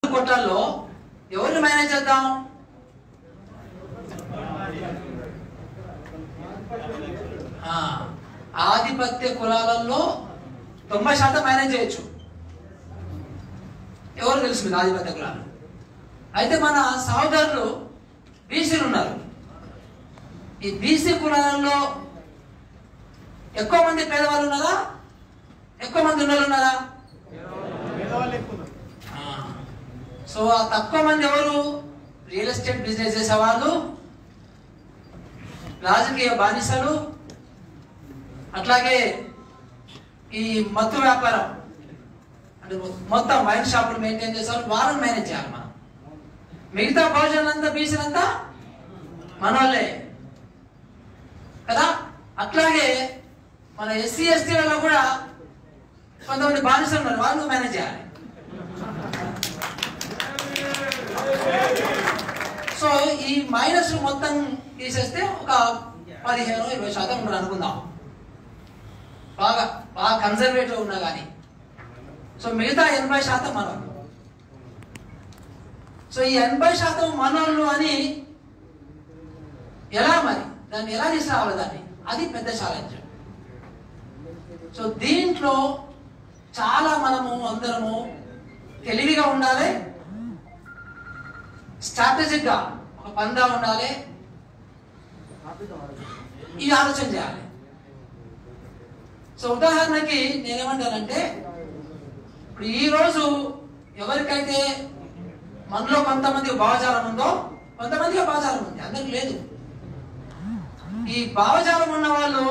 మందు కొట్టాల్లో ఎవరిని మేనేజ్ చేద్దాం ఆ, ఆధిపత్య కులాలలో తొంభై శాతం మేనేజ్ చేయొచ్చు ఎవరు తెలుసు మీకు ఆధిపత్య కులాలు అయితే మన సహోదరులు బీసీలు ఉన్నారు ఈ బీసీ కులాలలో ఎక్కువ మంది పేదవాళ్ళు ఉన్నారా ఎక్కువ మంది ఉన్నోళ్ళు ఉన్నారా ఆ. సో ఆ తక్కువ మంది ఎవరు రియల్ ఎస్టేట్ బిజినెస్ చేసేవాళ్ళు రాజకీయ బానిసలు అట్లాగే ఈ మత్తు వ్యాపారం అంటే మొత్తం వైన్ షాపులు మెయింటైన్ చేసేవాళ్ళు వాళ్ళని మేనేజ్ చేయాలి మనం మిగతా భోజనంతా బీసీలంతా మనోళ్ళే కదా అట్లాగే మన ఎస్సీ ఎస్టీలలో కూడా కొంతమంది బానిసలు ఉన్నారు వాళ్ళు మేనేజ్ చేయాలి సో ఈ మైనస్ మొత్తం తీసేస్తే ఒక పదిహేను ఇరవై శాతం ఉన్నారు అనుకుందాం బాగా బాగా కన్సర్వేటివ్ ఉన్నా కానీ సో మిగతా ఎనభై శాతం మనోళ్ళు సో ఈ ఎనభై శాతం మనోళ్ళు అని ఎలా మరి దాన్ని ఎలా తీసుకురావాలి దాన్ని అది పెద్ద ఛాలెంజ్ సో దీంట్లో చాలా మనము అందరము తెలివిగా ఉండాలి స్ట్రాటజిక్ గా ఒక పందా ఉండాలి ఇది ఆలోచన చేయాలి సో ఉదాహరణకి నేనేమంటానంటే ఇప్పుడు ఈ రోజు ఎవరికైతే మనలో కొంతమంది భావజాలం ఉందో కొంతమందికి భావజాలం ఉంది అందరికి లేదు ఈ భావజాలం ఉన్న వాళ్ళు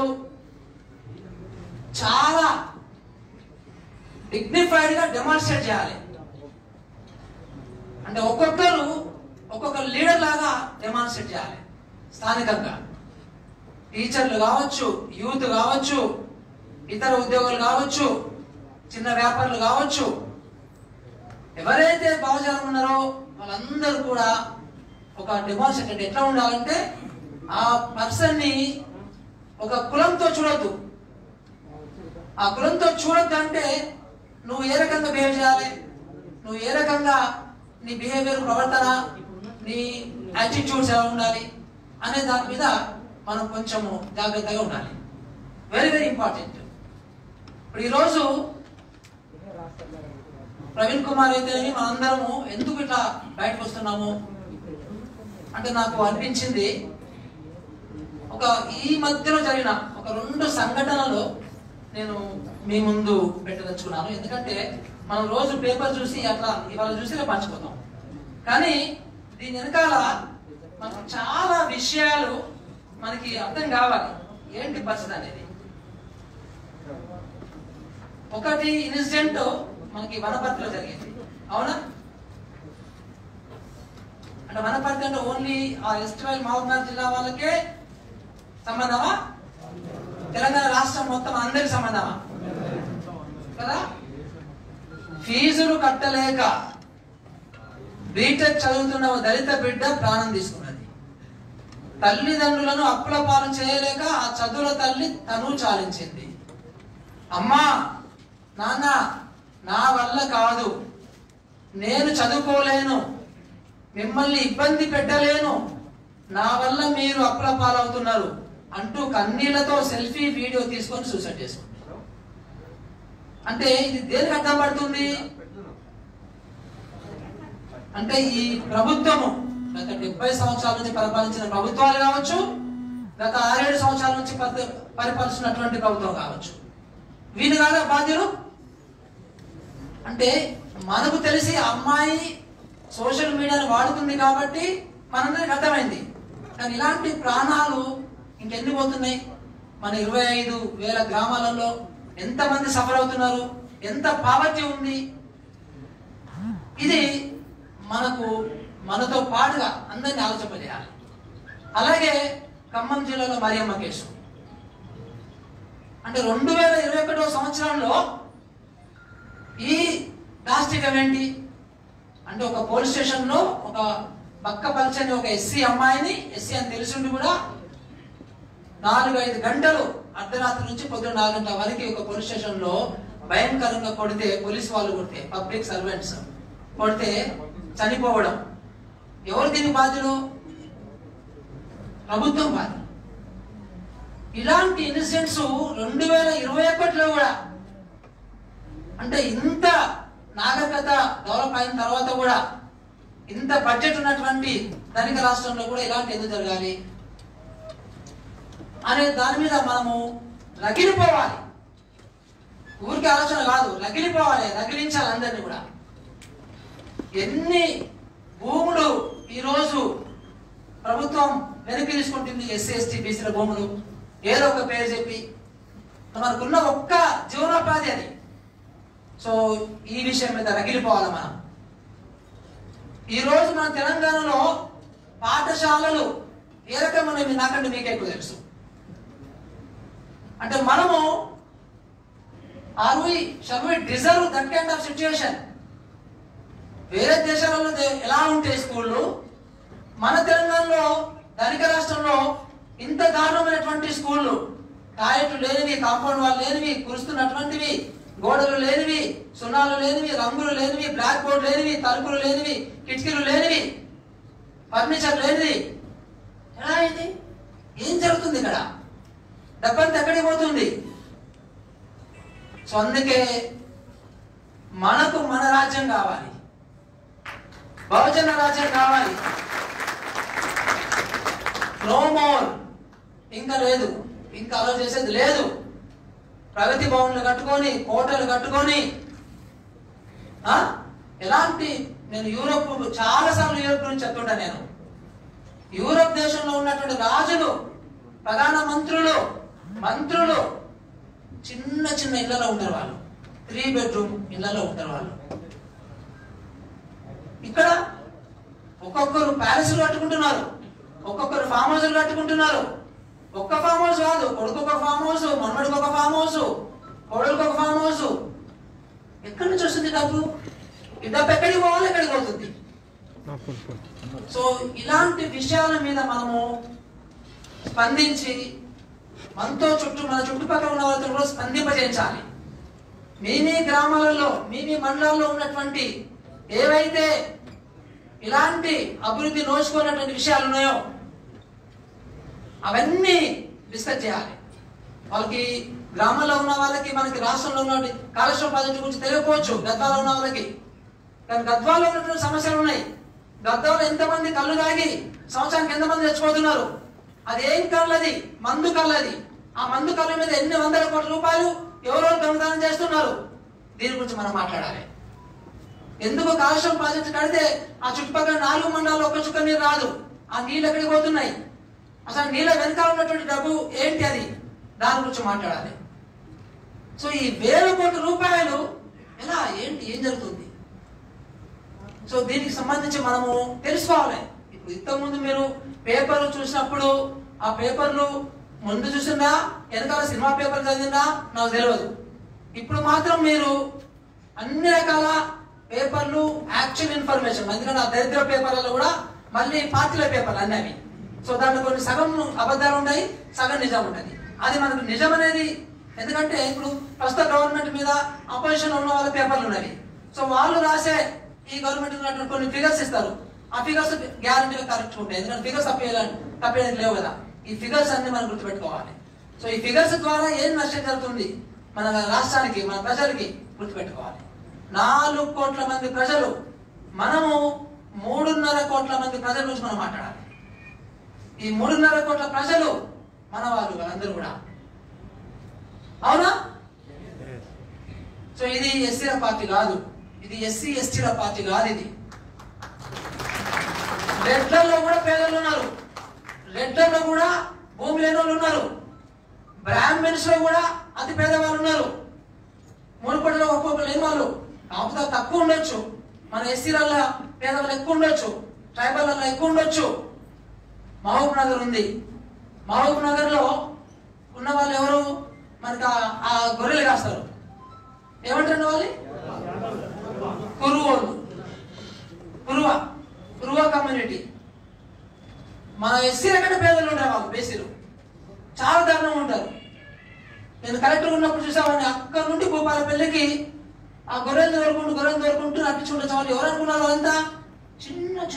చాలా డిగ్నిఫైడ్ గా డెమాన్స్ట్రేట్ చేయాలి అంటే ఒక్కొక్కరు ఒక్కొక్క లీడర్ లాగా డెమాన్స్ట్రేట్ చేయాలి స్థానికంగా టీచర్లు కావచ్చు యూత్ కావచ్చు ఇతర ఉద్యోగులు కావచ్చు చిన్న వ్యాపారులు కావచ్చు ఎవరైతే భావజాలం ఉన్నారో వాళ్ళందరూ కూడా ఒక డెమాన్స్ట్రేట్ అంటే ఎట్లా ఉండాలంటే ఆ పర్సన్ ని ఒక కులంతో చూడొద్దు ఆ కులంతో చూడొద్దు అంటే నువ్వు ఏ రకంగా బిహేవ్ చేయాలి నువ్వు ఏ రకంగా నీ బిహేవియర్ ప్రవర్తన నీ యాటిట్యూడ్స్ ఎలా ఉండాలి అనే దాని మీద మనం కొంచెము జాగ్రత్తగా ఉండాలి వెరీ వెరీ ఇంపార్టెంట్ ఇప్పుడు ఈరోజు ప్రవీణ్ కుమార్ అయితే మనందరము ఎందుకు ఇట్లా బయటకు వస్తున్నాము అంటే నాకు అనిపించింది ఒక ఈ మధ్యలో జరిగిన ఒక రెండు సంఘటనలు నేను మీ ముందు పెట్టదలుచుకున్నాను ఎందుకంటే మనం రోజు పేపర్ చూసి అట్లా ఇవాళ చూసి రేపు మర్చిపోతాం కానీ దీని వెనకాల మనకు చాలా విషయాలు మనకి అర్థం కావాలి ఏంటి పరిస్థితి అనేది ఒకటి ఇన్సిడెంట్ మనకి వనపర్తిలో జరిగింది అవునా అంటే వనపర్తి అంటే ఓన్లీ ఆ ఎస్టివల్ మహబూబ్నగర్ జిల్లా వాళ్ళకే సంబంధమా తెలంగాణ రాష్ట్రం మొత్తం అందరికి సంబంధమా కదా ఫీజులు కట్టలేక బీటెక్ చదువుతున్న ఓ దళిత బిడ్డ ప్రాణం తీసుకున్నది తల్లిదండ్రులను అప్పుల పాలు చేయలేక ఆ చదువుల తల్లి తను చాలించింది అమ్మా నాన్న నా వల్ల కాదు నేను చదువుకోలేను మిమ్మల్ని ఇబ్బంది పెట్టలేను నా వల్ల మీరు అప్పుల పాలవుతున్నారు అంటూ కన్నీళ్లతో సెల్ఫీ వీడియో తీసుకొని సూసైడ్ చేసుకుంటారు అంటే ఇది దేనికి అర్థం పడుతుంది అంటే ఈ ప్రభుత్వము గత డెబ్బై సంవత్సరాల నుంచి పరిపాలించిన ప్రభుత్వాలు కావచ్చు గత ఆరేడు సంవత్సరాల నుంచి పరి- పరిపాలిస్తున్నటువంటి ప్రభుత్వం కావచ్చు వీళ్ళు కాదా బాధ్యులు అంటే మనకు తెలిసి అమ్మాయి సోషల్ మీడియాను వాడుతుంది కాబట్టి మనందరికి అర్థమైంది కానీ ఇలాంటి ప్రాణాలు ఇంకెన్ని పోతున్నాయి మన ఇరవై ఐదు వేల గ్రామాలలో ఎంతమంది సఫర్ అవుతున్నారు ఎంత పావర్టీ ఉంది ఇది మనకు మనతో పాటుగా అందరినీ ఆలోచింపజేయాలి అలాగే ఖమ్మం జిల్లాలో మరియమ్మ కేసు అంటే రెండు వేల ఇరవై ఒకటో సంవత్సరంలో ఈ దాష్టికం ఏంటి అంటే ఒక పోలీస్ స్టేషన్ లో ఒక పక్క పల్చని ఒక ఎస్సీ అమ్మాయిని ఎస్సీ అని తెలిసిండి కూడా నాలుగు ఐదు గంటలు అర్ధరాత్రి నుంచి పొద్దున నాలుగు గంటల వరకు ఒక పోలీస్ స్టేషన్ లో భయంకరంగా కొడితే పోలీస్ వాళ్ళు కొడితే పబ్లిక్ సర్వెంట్స్ కొడితే చనిపోవడం ఎవరు దీనికి బాధ్యులు ప్రభుత్వం బాధ్యులు ఇలాంటి ఇన్సిడెంట్స్ రెండు వేల ఇరవై ఒకటిలో కూడా అంటే ఇంత నాగరికత డెవలప్ అయిన తర్వాత కూడా ఇంత బడ్జెట్ ఉన్నటువంటి ధనిక రాష్ట్రంలో కూడా ఇలాంటి ఎందుకు జరగాలి అనే దాని మీద మనము రగిలిపోవాలి ఊరికి ఆలోచన కాదు రగిలిపోవాలి రగిలించాలి అందరినీ కూడా ఎన్ని భూములు ఈరోజు ప్రభుత్వం వెనక్కి తీసుకుంటుంది ఎస్సీ ఎస్టీ బీసీల భూములు ఏదో ఒక పేరు చెప్పి మనకున్న ఒక్క జీవనోపాధి అది సో ఈ విషయం మీద రగిలిపోవాలి మనం ఈరోజు మన తెలంగాణలో పాఠశాలలు ఏ రకమైనవి నాకంటే మీకే ఎక్కువ తెలుసు అంటే మనము are we shall we deserve that kind of situation వేరే దేశాలలో దే- ఎలా ఉంటాయి స్కూళ్ళు మన తెలంగాణలో ధనిక రాష్ట్రంలో ఇంత దారుణమైనటువంటి స్కూళ్ళు టాయిలెట్లు లేనివి కాంపౌండ్ వాళ్ళు లేనివి కురుస్తున్నటువంటివి గోడలు లేనివి సున్నాలు లేనివి రంగులు లేనివి బ్లాక్ బోర్డ్ లేనివి తలుపులు లేనివి కిటికీలు లేనివి ఫర్నిచర్ లేనిది ఎలా అయింది ఏం జరుగుతుంది ఇక్కడ డబ్బంతా ఎక్కడికి పోతుంది సో అందుకే మనకు మన రాజ్యం కావాలి బహుజన రాజ్యం కావాలి నో మోర్ ఇంకా లేదు ఇంకా అలో చేసేది లేదు ప్రగతి భవన్లు కట్టుకొని కోటలు కట్టుకొని ఆ? ఎలాంటి నేను యూరోప్ చాలా సార్లు యూరోప్ గురించి చెప్తుంటా నేను యూరోప్ దేశంలో ఉన్నటువంటి రాజులు ప్రధాన మంత్రులు మంత్రులు చిన్న చిన్న ఇళ్లలో ఉంటారు వాళ్ళు త్రీ బెడ్రూమ్ ఇళ్లలో ఉంటారు వాళ్ళు ఇక్కడ ఒక్కొక్కరు ప్యాలెస్లు కట్టుకుంటున్నారు ఒక్కొక్కరు ఫామ్ హౌస్లు కట్టుకుంటున్నారు ఒక్క ఫామ్ హౌస్ కాదు కొడుకు ఒక ఫామ్ హౌస్ మనమడికి ఒక ఫామ్ హౌస్ కోడలికి ఒక ఫామ్ హౌస్ ఎక్కడి నుంచి వస్తుంది డబ్బు ఈ డబ్బు ఎక్కడికి పోవాలి ఎక్కడికి పోతుంది సో ఇలాంటి విషయాల మీద మనము స్పందించి మనతో చుట్టూ మన చుట్టుపక్కల ఉన్న వాళ్ళతో కూడా స్పందింపజేయించాలి మీ మీ గ్రామాలలో మీ మీ మండలాల్లో ఉన్నటువంటి ఏవైతే ఇలాంటి అభివృద్ధి నోచుకున్నటువంటి విషయాలు ఉన్నాయో అవన్నీ డిస్కస్ చేయాలి వాళ్ళకి గ్రామంలో ఉన్న వాళ్ళకి మనకి రాష్ట్రంలో ఉన్న కాళేశ్వరం ప్రాజెక్టు గురించి తెలియకపోవచ్చు గద్వాలో ఉన్న వాళ్ళకి కానీ గద్వాలో ఉన్నటువంటి సమస్యలు ఉన్నాయి గద్వాలో ఎంతమంది కళ్ళు తాగి సంవత్సరానికి ఎంతమంది చచ్చిపోతున్నారు అది ఏం కళ్ళది మందు కళ్ళది ఆ మందు కళ్ళ మీద ఎన్ని వందల కోట్ల రూపాయలు ఎవరో దొంగతనం చేస్తున్నారు దీని గురించి మనం మాట్లాడాలి ఎందుకు కాలుష్యం ప్రాజెక్టు కడితే ఆ చుట్టుపక్కల నాలుగు మండలాల్లో ఒక చుక్క నీరు రాదు ఆ నీళ్ళు ఎక్కడికి పోతున్నాయి అసలు నీళ్ళ వెనకాల ఉన్నటువంటి డబ్బు ఏంటి అది దాని గురించి మాట్లాడాలి సో ఈ వేల కోట్ల రూపాయలు ఎలా ఏంటి ఏం జరుగుతుంది సో దీనికి సంబంధించి మనము తెలుసుకోవాలి ఇప్పుడు ఇంతకుముందు మీరు పేపర్లు చూసినప్పుడు ఆ పేపర్లు ముందు చూసిందా వెనకాల సినిమా పేపర్ చదివిందా నాకు తెలియదు ఇప్పుడు మాత్రం మీరు అన్ని రకాల పేపర్లు యాక్చువల్ ఇన్ఫర్మేషన్ ఎందుకంటే ఆ దరిద్ర పేపర్లలో కూడా మళ్ళీ పార్టీల పేపర్లు అన్నీ అవి సో దాంట్లో కొన్ని సగం అబద్ధాలు ఉంటాయి సగం నిజం ఉంటుంది అది మనకు నిజం అనేది ఎందుకంటే ఇప్పుడు ప్రస్తుత గవర్నమెంట్ మీద అపోజిషన్ ఉన్న వాళ్ళ పేపర్లు ఉన్నవి సో వాళ్ళు రాసే ఈ గవర్నమెంట్ ఉన్నటువంటి కొన్ని ఫిగర్స్ ఇస్తారు ఆ ఫిగర్స్ గ్యారంటీగా కరెక్ట్ ఉంటాయి ఎందుకంటే ఫిగర్స్ తప్పేయాలని తప్పేయడానికి లేవు కదా ఈ ఫిగర్స్ అన్ని మనం గుర్తుపెట్టుకోవాలి సో ఈ ఫిగర్స్ ద్వారా ఏం నష్టం జరుగుతుంది మన రాష్ట్రానికి మన ప్రజలకి గుర్తుపెట్టుకోవాలి నాలుగు కోట్ల మంది ప్రజలు మనము మూడున్నర కోట్ల మంది ప్రజల గురించి మనం మాట్లాడాలి ఈ మూడున్నర కోట్ల ప్రజలు మన వాళ్ళు వాళ్ళందరూ కూడా అవునా సో ఇది ఎస్సీల పార్టీ కాదు ఇది ఎస్సీ ఎస్టీల పార్టీ కాదు ఇది రెడ్లలో కూడా పేదలు ఉన్నారు రెడ్లలో కూడా భూమి లేని వాళ్ళు ఉన్నారు బ్రాహ్మణ్స్ లో కూడా అతి పేదవాళ్ళు ఉన్నారు మునుపటిలో ఒక్కొక్క లేని వాళ్ళు కాకపోతే తక్కువ ఉండొచ్చు మన ఎస్సీలలో పేదవాళ్ళు ఎక్కువ ఉండొచ్చు ట్రైబల్లలో ఎక్కువ ఉండొచ్చు మహబూబ్ నగర్ ఉంది మహబూబ్ నగర్ లో ఉన్న వాళ్ళు ఎవరు మనకి ఆ- ఆ గొర్రెలు కాస్తారు ఏమంటారు వాళ్ళు కురువోళ్ళు కురువ కురువ కమ్యూనిటీ మన ఎస్సీల కంటే పేదలు ఉంటారు వాళ్ళు బేసీలు చాలా దారుణంగా ఉంటారు నేను కలెక్టర్ ఉన్నప్పుడు చూసామని అక్కడ నుండి భూపాలపల్లికి ఆ గొర్రెలు దొరుకుంటూ గొర్రెలు దొరుకుంటూ నడిపించుకుంటూ చాలు ఎవరు అనుకున్నారు అంతా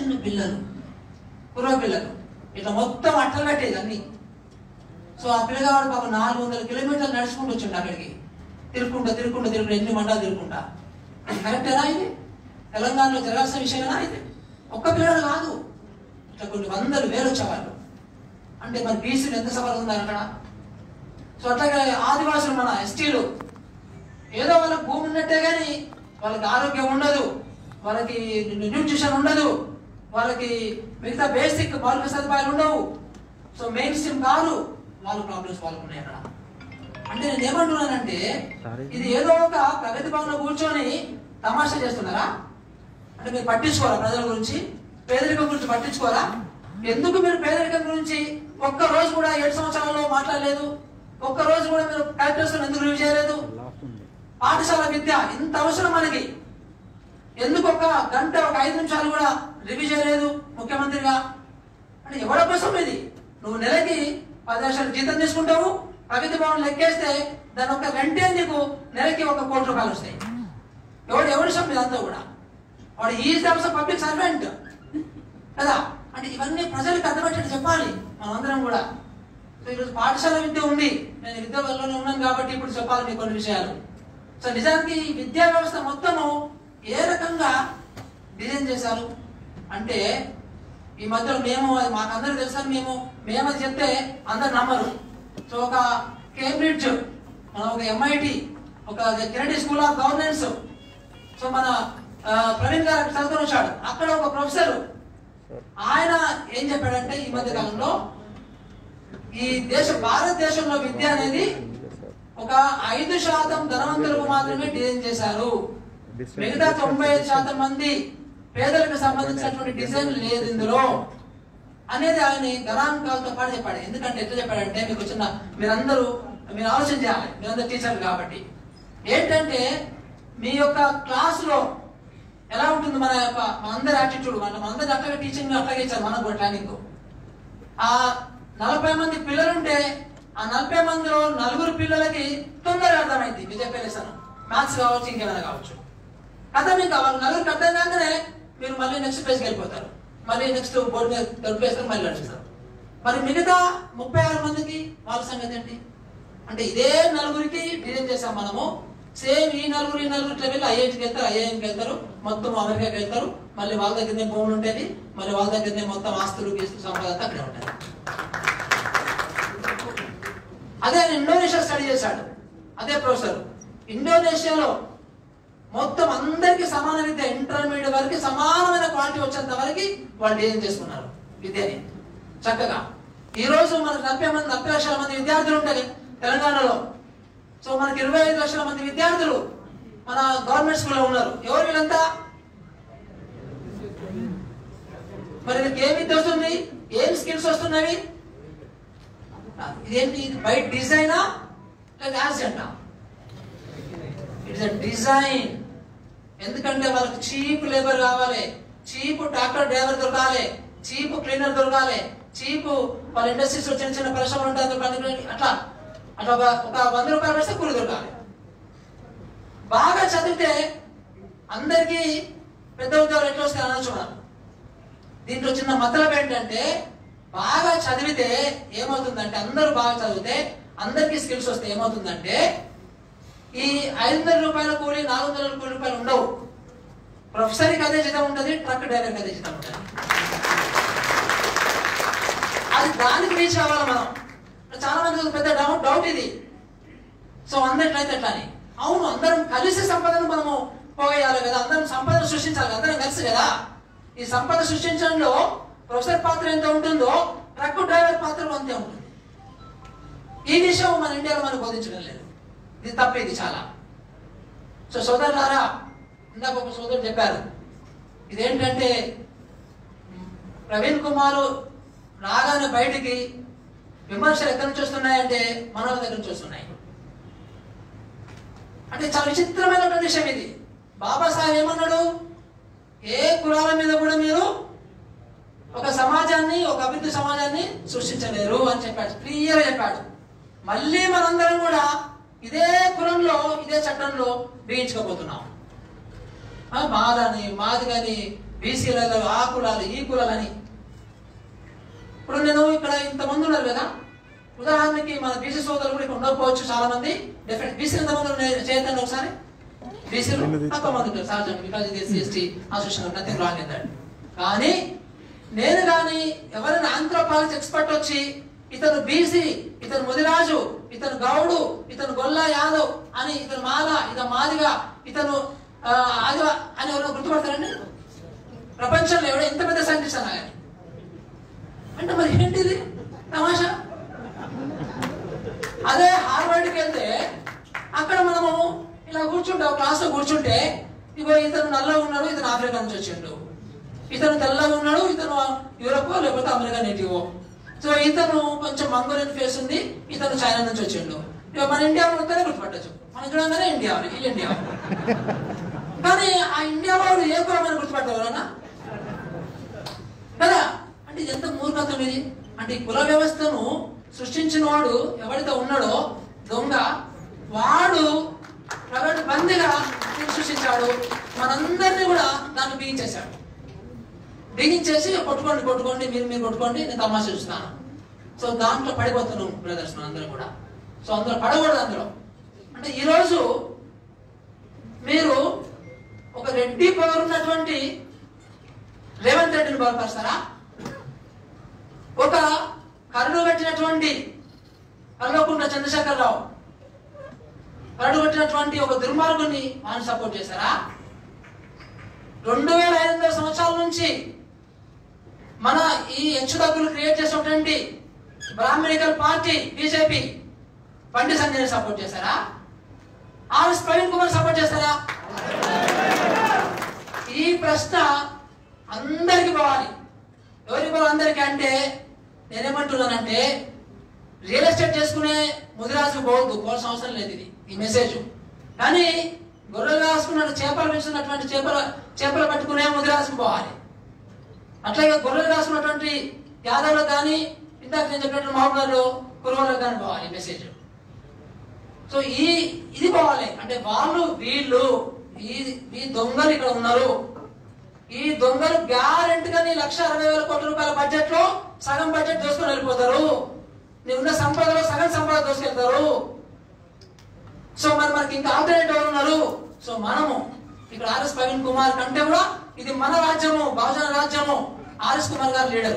చిన్న పిల్లలు కుర్ర పిల్లలు ఇట్లా మొత్తం అట్టలు కట్టేది అన్ని సో ఆ పిల్లగాడు పాప నాలుగు వందల కిలోమీటర్లు నడుచుకుంటూ వచ్చిండు అక్కడికి తిరుక్కుంటా తిరుక్కుంటా తిరుగుకుంటా ఎన్ని మండలాలు తిరుక్కుంటా కరెక్టేనా ఇది తెలంగాణలో జరగాల్సిన విషయమేనా ఇది ఒక్క పిల్లడు కాదు ఇట్లా కొన్ని వందలు వేలు వచ్చేవాళ్ళు అంటే మరి బీసీలు ఎంత సవాలు ఉన్నారు అక్కడ సో అట్లాగే ఆదివాసులు మన ఎస్టీలు ఏదో వాళ్ళకి భూమి ఉన్నట్టే కానీ వాళ్ళకి ఆరోగ్యం ఉండదు వాళ్ళకి న్యూట్రిషన్ ఉండదు వాళ్ళకి మిగతా బేసిక్ మౌలిక సదుపాయాలు ఉండవు సో మెయిన్ స్ట్రీమ్ కాదు వాళ్ళ ప్రాబ్లమ్స్ వాళ్ళకు ఉన్నాయి అక్కడ అంటే నేను ఏమంటున్నానంటే ఇది ఏదో ఒక ప్రగతి భవన్లో కూర్చొని తమాషా చేస్తున్నారా అంటే మీరు పట్టించుకోరా ప్రజల గురించి పేదరికం గురించి పట్టించుకోరా ఎందుకు మీరు పేదరికం గురించి ఒక్క రోజు కూడా ఏడు సంవత్సరాల్లో మాట్లాడలేదు ఒక్క రోజు కూడా మీరు కలెక్టర్స్ ఎందుకు రివ్యూ చేయలేదు పాఠశాల విద్య ఇంత అవసరం మనకి ఎందుకు ఒక గంట ఒక ఐదు నిమిషాలు కూడా రివ్యూ చేయలేదు ముఖ్యమంత్రిగా అంటే ఎవరి కోసం ఇది నువ్వు నెలకి పది లక్షలు జీతం తీసుకుంటావు ప్రగతి భవన్ లెక్కేస్తే దాని ఒక వెంటే నీకు నెలకి ఒక కోటి రూపాయలు వస్తాయి ఎవడు ఎవరి సొమ్ము ఇదంతా కూడా వాడు ఈజ్ ఆల్సో పబ్లిక్ సర్వెంట్ కదా అంటే ఇవన్నీ ప్రజలకు అర్థమయ్యేట్టు చెప్పాలి మనందరం కూడా సో ఈరోజు పాఠశాల విద్య ఉంది నేను విద్యలోనే ఉన్నాను కాబట్టి ఇప్పుడు చెప్పాలి మీకు కొన్ని విషయాలు సో నిజానికి ఈ విద్యా వ్యవస్థ మొత్తము ఏ రకంగా డిజైన్ చేశారు అంటే ఈ మధ్యలో మేము అది మాకు అందరికి తెలుసని మేము మేము అది చెప్తే అందరు నమ్మరు సో ఒక కేంబ్రిడ్జ్ మన ఒక ఎంఐటి ఒక Kennedy school of governance so మన ఆ, ప్రవీణ్ గారు అక్కడ చదువుకొని వచ్చాడు అక్కడ ఒక ప్రొఫెసర్ ఆయన ఏం చెప్పాడంటే ఈ మధ్య కాలంలో ఈ దేశ భారతదేశంలో విద్య అనేది ఒక ఐదు శాతం ధనవంతులకు మాత్రమే డిజైన్ చేశారు మిగతా తొంభై ఐదు శాతం మంది పేదలకు సంబంధించినటువంటి డిజైన్ లేదు ఇందులో అనేది ఆయన గణాంకాలతో పాటు చెప్పాడు ఎందుకంటే ఎట్లా చెప్పాడంటే మీకు చిన్న మీరందరూ మీరు ఆలోచన చేయాలి మీరందరూ టీచర్లు కాబట్టి ఏంటంటే మీ యొక్క క్లాసులో ఎలా ఉంటుంది మన యొక్క మనందరి యాటిట్యూడ్ మన మనందరి అట్లాగే టీచింగ్ అట్లాగే ఇచ్చారు మనకు కూడా ట్రైనింగ్ ఆ నలభై మంది పిల్లలుంటే ఆ నలభై మందిలో నలుగురు పిల్లలకి తొందరగా అర్థమైంది మీరు చెప్పే లెసన్ మ్యాథ్స్ కావచ్చు ఇంకేమైనా కావచ్చు అర్థం ఇంకా వాళ్ళు నలుగురికి అర్థం కాగానే మీరు మళ్ళీ నెక్స్ట్ పేజ్కి వెళ్ళిపోతారు మళ్ళీ నెక్స్ట్ బోర్డు మీద తలుపేస్తారు మళ్ళీ నడుస్తారు మరి మిగతా ముప్పై ఆరు మందికి వాళ్ళ సంగతి ఏంటి అంటే ఇదే నలుగురికి డిజైన్ చేసాం మనము సేమ్ ఈ నలుగురు ఈ నలుగురు ఇట్లా వెళ్ళి ఐఐటికి వెళ్తారు ఐఐఎంకి వెళ్తారు మొత్తం అమెరికాకి వెళ్తారు మళ్ళీ వాళ్ళ దగ్గరనే భూములు ఉంటాయి మళ్ళీ వాళ్ళ దగ్గరనే మొత్తం ఆస్తులు గీస్తులు సంపద అంతా అక్కడే ఉంటాయి అదే ఆయన ఇండోనేషియా స్టడీ చేశాడు అదే ప్రొఫెసర్ ఇండోనేషియాలో మొత్తం అందరికీ సమాన విద్య ఇంటర్మీడియట్ వరకు సమానమైన క్వాలిటీ వచ్చేంత వరకు వాళ్ళు డిజైన్ చేసుకున్నారు విద్యని చక్కగా ఈ రోజు మనకు నలభై మంది నలభై లక్షల మంది విద్యార్థులు ఉంటాయి తెలంగాణలో సో మనకి ఇరవై ఐదు లక్షల మంది విద్యార్థులు మన గవర్నమెంట్ స్కూల్లో ఉన్నారు ఎవరు వీళ్ళంతా మరి వీళ్ళకి ఏం విద్య వస్తుంది ఏం స్కిల్స్ వస్తున్నవి ఇదేంటి ఇది బై డిజైనా లేదా యాక్సిడెంటా ఇట్స్ డిజైన్ ఎందుకంటే వాళ్ళకి చీప్ లేబర్ కావాలి చీప్ ట్రాక్టర్ డ్రైవర్ దొరకాలి చీప్ క్లీనర్ దొరకాలి చీప్ వాళ్ళ ఇండస్ట్రీస్ లో చిన్న చిన్న పరిశ్రమలు ఉంటాయి అందులో పని- అట్లా అట్లా ఒక ఒక వంద రూపాయలు వేస్తే కూలి దొరకాలి బాగా చదివితే అందరికీ పెద్ద ఉద్యోగాలు ఎట్లా వస్తాయి అనొచ్చు మనం దీంట్లో చిన్న మతలబ్ ఏంటంటే బాగా చదివితే ఏమవుతుందంటే అందరూ బాగా చదివితే అందరికీ స్కిల్స్ వస్తే ఏమవుతుందంటే ఈ ఐదు వందల రూపాయల కూలి నాలుగు వందల కూలి రూపాయలు ఉండవు ప్రొఫెసర్కి అదే జీతం ఉంటుంది ట్రక్ డ్రైవర్కి అదే జీతం ఉంటుంది అది దానికి రీచ్ అవ్వాలి మనం చాలా మంది పెద్ద డౌట్ డౌట్ ఇది సో అందరిట్లయితే ఎట్లా అని అవును అందరం కలిసి సంపదను మనము పోగేయాలి కదా అందరం సంపదను సృష్టించాలి అందరం కలిసి కదా ఈ సంపద సృష్టించడంలో ప్రొఫెసర్ పాత్ర ఎంత ఉంటుందో ట్రక్ డ్రైవర్ పాత్ర అంతే ఉంటుంది ఈ విషయం మన ఇండియాలో మనకు బోధించడం లేదు ఇది తప్ప ఇది చాలా సో సోదరులారా ఇందాక ఒక సోదరుడు చెప్పారు ఇదేంటంటే ప్రవీణ్ కుమార్ రాగానే బయటికి విమర్శలు ఎక్కడి నుంచి వస్తున్నాయంటే మనోళ్ళ దగ్గర నుంచి వస్తున్నాయి అంటే చాలా విచిత్రమైనటువంటి విషయం ఇది బాబాసాహెబ్ ఏమన్నాడు ఏ కులాల మీద కూడా మీరు ఒక సమాజాన్ని ఒక అభివృద్ధి సమాజాన్ని సృష్టించలేరు అని చెప్పాడు క్లియర్ చెప్పాడు మళ్ళీ మనందరం కూడా ఇదే కులంలో ఇదే చట్టంలో బిగించుకోబోతున్నాం ఆ, మాదని మాది కానీ బీసీలలో ఆ కులాలు ఈ కులాలని ఇప్పుడు నేను ఇక్కడ ఇంతమంది ఉన్నారు కదా ఉదాహరణకి మన బీసీ సోదరులు కూడా ఇక్కడ ఉండకపోవచ్చు చాలా మంది డెఫినెట్ బీసీ ఎంతమంది ఉన్నారు చేయొద్దండి ఒకసారి బీసీలు తక్కువ మంది ఉంటారు సహజంగా బికాజ్ ఇది SC ST association nothing wrong in కానీ నేను కానీ ఎవరైనా ఆంథ్రోపాలజీ ఎక్స్పర్ట్ వచ్చి ఇతను బీసీ ఇతను ముదిరాజు ఇతను గౌడు ఇతను గొల్ల యాదవ్ అని ఇతను మాల ఇతను మాదిగా ఇతను ఆ, ఆదివ అని ఎవరైనా గుర్తుపడతారండి ప్రపంచంలో ఎవడో ఎంత పెద్ద సైంటిస్ట్ అన్నా కానీ అంటే మరి ఏంటిది తమాషా అదే హార్వర్డ్కి వెళ్తే అక్కడ మనము ఇలా కూర్చుంటే ఒక క్లాస్లో కూర్చుంటే ఇగో ఇతను నల్లగా ఉన్నాడు ఇతను ఆఫ్రికా నుంచి వచ్చిండు ఇతను తెల్లగా ఉన్నాడు ఇతను యూరోప్ లేకపోతే అమెరికా నేటివో సో ఇతను కొంచెం మంగోలియన్ ఫేస్ ఉంది ఇతను చైనా నుంచి వచ్చిండు ఇక మన ఇండియా మొత్తానే గుర్తుపట్టచ్చు మన చూడంగానే ఇండియా వాళ్ళు, ఈ ఇండియా వాళ్ళు. కానీ ఆ ఇండియా వాళ్ళు ఏ కులమని గుర్తుపట్టగలరా కదా అంటే ఇది ఎంత మూర్ఖత్వం ఇది అంటే ఈ కుల వ్యవస్థను సృష్టించిన వాడు ఎవరైతే ఉన్నాడో దొంగ వాడు ప్రైవేట్ బందిగా దీన్ని సృష్టించాడు మనందరినీ కూడా దాన్ని బిగించేశాడు బిగించేసి కొట్టుకోండి కొట్టుకోండి మీరు మీరు కొట్టుకోండి నేను తమాషా చూస్తాను సో దాంట్లో పడిపోతున్నాం బ్రదర్స్ మనందరం కూడా సో అందులో పడకూడదు అందులో అంటే ఈరోజు మీరు ఒక రెడ్డి పవర్ ఉన్నటువంటి రేవంత్ రెడ్డిని బలపరుస్తారా ఒక కరుడు పెట్టినటువంటి కల్వకుంట్ల చంద్రశేఖరరావు కరుడు పెట్టినటువంటి ఒక దుర్మార్గుని ఆయన సపోర్ట్ చేశారా రెండు వేల ఐదు వందల సంవత్సరాల నుంచి మన ఈ హెచ్చుతగ్గులు క్రియేట్ చేసినటువంటి Brahminical party BJP Bandi Sanjay support చేశారా ఆర్ఎస్ ప్రవీణ్ కుమార్ సపోర్ట్ చేస్తారా ఈ ప్రశ్న అందరికి పోవాలి ఎవరికి పోవాలి అందరికి అంటే నేనేమంటున్నానంటే రియల్ ఎస్టేట్ చేసుకునే ముదిరాజు పోవద్దు పోవాల్సిన అవసరం లేదు ఇది ఈ మెసేజ్ కానీ గొర్రెలు కాసుకున్న చేపలు పెంచుతున్నటువంటి చేపల చేపలు పట్టుకునే ముదిరాజుకు పోవాలి అట్లాగే గొర్రెలు కాసుకున్నటువంటి యాదవులకు కానీ ఇందాక నేను చెప్పినట్టు మహబూబ్నగర్లో కురువులకు కానీ పోవాలి ఈ మెసేజ్ సో ఈ ఇది పోవాలి అంటే వాళ్ళు వీళ్ళు ఈ ఈ దొంగలు ఇక్కడ ఉన్నారు ఈ దొంగలు గ్యారెంటీ గా నీ లక్ష అరవై వేల కోట్ల రూపాయల బడ్జెట్ లో సగం బడ్జెట్ దోసుకొని వెళ్ళిపోతారు నీ ఉన్న సంపదలో సగం సంపద దోసుకెళ్తారు సో మరి మనకి ఇంకా ఆల్టర్నేట్ ఎవరు ఉన్నారు సో మనము ఇక్కడ ఆర్ఎస్ ప్రవీణ్ కుమార్ కంటే కూడా ఇది మన రాజ్యము బహుజన రాజ్యము ఆర్ఎస్ కుమార్ గారు లీడరు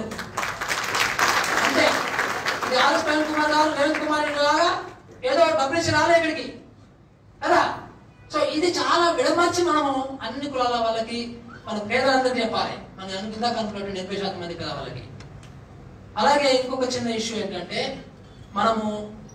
అంతే ఇది ఆర్ఎస్ ప్రవీణ్ కుమార్ గారు రేవంత్ కుమార్ రెడ్డి లాగా ఏదో డబ్బులు ఇచ్చి రాలే ఇక్కడికి కదా సో ఇది చాలా విడమర్చి మనము అన్ని కులాల వాళ్ళకి మన పేదలందరికీ చెప్పాలి మన కింద కనుకున్నటువంటి ఎనభై శాతం మంది పేద వాళ్ళకి అలాగే ఇంకొక చిన్న ఇష్యూ ఏంటంటే మనము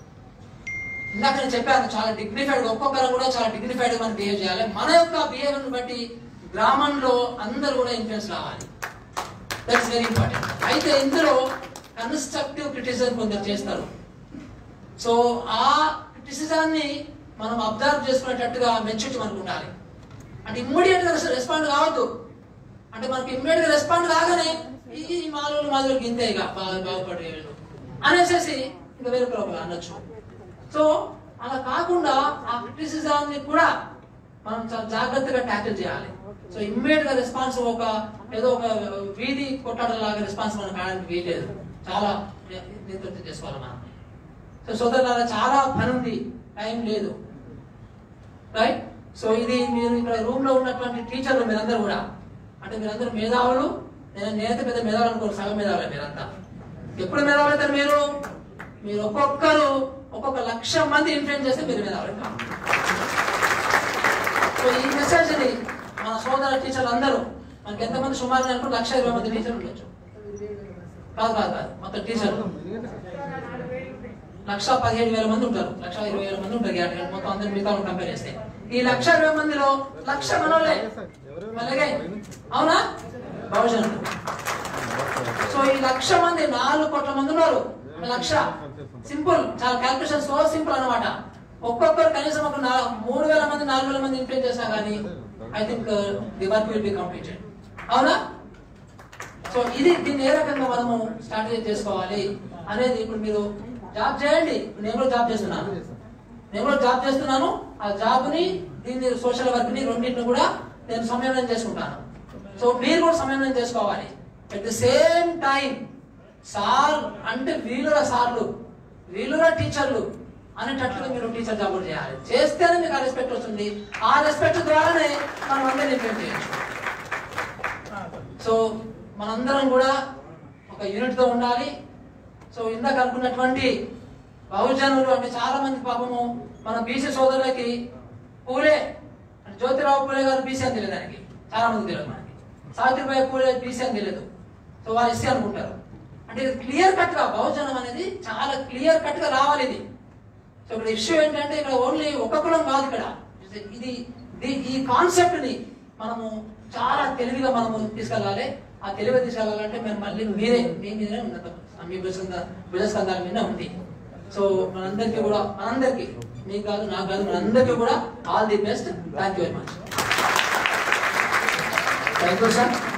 ఇందాక నేను చెప్పాను చాలా డిగ్నిఫైడ్ ఒక్కొక్కరు కూడా చాలా డిగ్నిఫైడ్ మనం బిహేవ్ చేయాలి మన యొక్క బిహేవియర్ బట్టి గ్రామంలో అందరూ కూడా ఇన్ఫ్లుయెన్స్ రావాలి దట్స్ వెరీ ఇంపార్టెంట్ అయితే ఇందులో కన్స్ట్రక్టివ్ క్రిటిసిజం కొందరు చేస్తారు సో ఆ క్రిటిసిజాన్ని మనం అబ్జర్వ్ చేసుకునేటట్టుగా మెచ్యూరిటీ మనకు ఉండాలి అంటే ఇమ్మీడియట్ గా రెస్పాండ్ కావద్దు అంటే మనకి ఇమ్మీడియట్ గా రెస్పాండ్ కాగానే ఈ మాలు మాధులకి ఇంతే ఇక బాగా బాగుపడే వీళ్ళు అనేసేసి ఇంకా వేరే లోపల అనొచ్చు సో అలా కాకుండా ఆ క్రిటిసిజాన్ని కూడా మనం చాలా జాగ్రత్తగా ట్యాకిల్ చేయాలి సో ఇమ్మీడియట్ గా రెస్పాన్స్ ఒక ఏదో ఒక వీధి కొట్టాడలాగా రెస్పాన్స్ మనం కావడానికి వీలేదు చాలా నియంత్రణ చేసుకోవాలి మనం సో సోదరులారా చాలా పని ఉంది టైం లేదు రైట్ సో ఇది మీరు ఇక్కడ రూమ్ లో ఉన్నటువంటి టీచర్లు మీరందరూ కూడా అంటే మీరందరూ మేధావులు నేను నేనైతే పెద్ద మేధావులు అనుకోరు సగం మేధావులే మీరంతా ఎప్పుడు మేధావులు అవుతారు మీరు మీరు ఒక్కొక్కరు ఒక్కొక్క లక్ష మంది ఇన్ఫ్లుయెన్స్ చేస్తే మీరు మేధావులు అవుతారు. సో ఈ మెసేజ్ ని మన సోదర టీచర్లు అందరూ మనకి ఎంతమంది సుమారు అనుకుంటే లక్ష ఇరవై మంది టీచర్లు ఉండొచ్చు కాదు కాదు కాదు మొత్తం టీచర్లు లక్ష పదిహేడు వేల మంది ఉంటారు లక్ష ఇరవై వేల మంది ఉంటారు గ్యాట్ మొత్తం అందరు మిగతా కంపేర్ చేస్తే ఈ లక్ష ఇరవై మందిలో లక్ష మనోళ్ళే అలాగే అవునా బహుజనులు సో ఈ లక్ష మంది నాలుగు కోట్ల మంది ఉన్నారు అంటే లక్ష సింపుల్ చాలా క్యాల్కులేషన్ సో సింపుల్ అన్నమాట ఒక్కొక్కరు కనీసం ఒక నా- మూడు వేల మంది నాలుగు వేల మంది ఇన్ఫ్లుయెన్స్ చేసినా కానీ I think the work will be completed అవునా సో ఇది దీన్ని ఏ రకంగా మనము స్ట్రాటజీ చేసుకోవాలి అనేది ఇప్పుడు మీరు జాబ్ చేయండి ఇప్పుడు నేను కూడా జాబ్ చేస్తున్నాను నేను కూడా జాబ్ చేస్తున్నాను ఆ జాబ్ ని దీన్ని సోషల్ వర్క్ ని రెండింటిని కూడా నేను సమన్వయం చేసుకుంటాను సో మీరు కూడా సమన్వయం చేసుకోవాలి at the same time sir అంటే వీలురా సార్లు వీలురా టీచర్లు అనేటట్లుగా మీరు టీచర్ జాబ్ కూడా చేయాలి చేస్తేనే మీకు ఆ రెస్పెక్ట్ వస్తుంది ఆ రెస్పెక్ట్ ద్వారానే మనం అందరినీ ఇంప్లిమెంట్ చేయొచ్చు సో మనందరం కూడా ఒక యూనిట్ తో ఉండాలి సో ఇందాక అనుకున్నటువంటి బహుజనులు అంటే చాలా మంది పాపము మన బీసీ సోదరులకి పూలే అంటే జ్యోతిరావు పూలే గారు బీసీ అని తెలియదు దానికి చాలా మంది తెలియదు మనకి సావిత్రిబాయి పూలే బీసీ అని తెలియదు సో వాళ్ళు ఎస్సీ అనుకుంటారు అంటే ఇది క్లియర్ కట్ గా బహుజనం అనేది చాలా క్లియర్ కట్ గా రావాలి ఇది సో ఇక్కడ ఇష్యూ ఏంటంటే ఇక్కడ ఓన్లీ ఒక కులం కాదు ఇక్కడ ఇది ఇది- ఈ కాన్సెప్ట్ ని మనము చాలా తెలివిగా మనము తీసుకెళ్ళాలి ఆ తెలివిగా తీసుకెళ్ళాలంటే మేము మళ్ళీ మీరే మీ మీదనే ఉన్నత మీ భుజస్కంద భుజస్కంధాల మీద ఉంది సో మనందరికీ కూడా మనందరికీ మీకు కాదు నాకు కాదు మనందరికీ కూడా all the best thank you very much thank you sir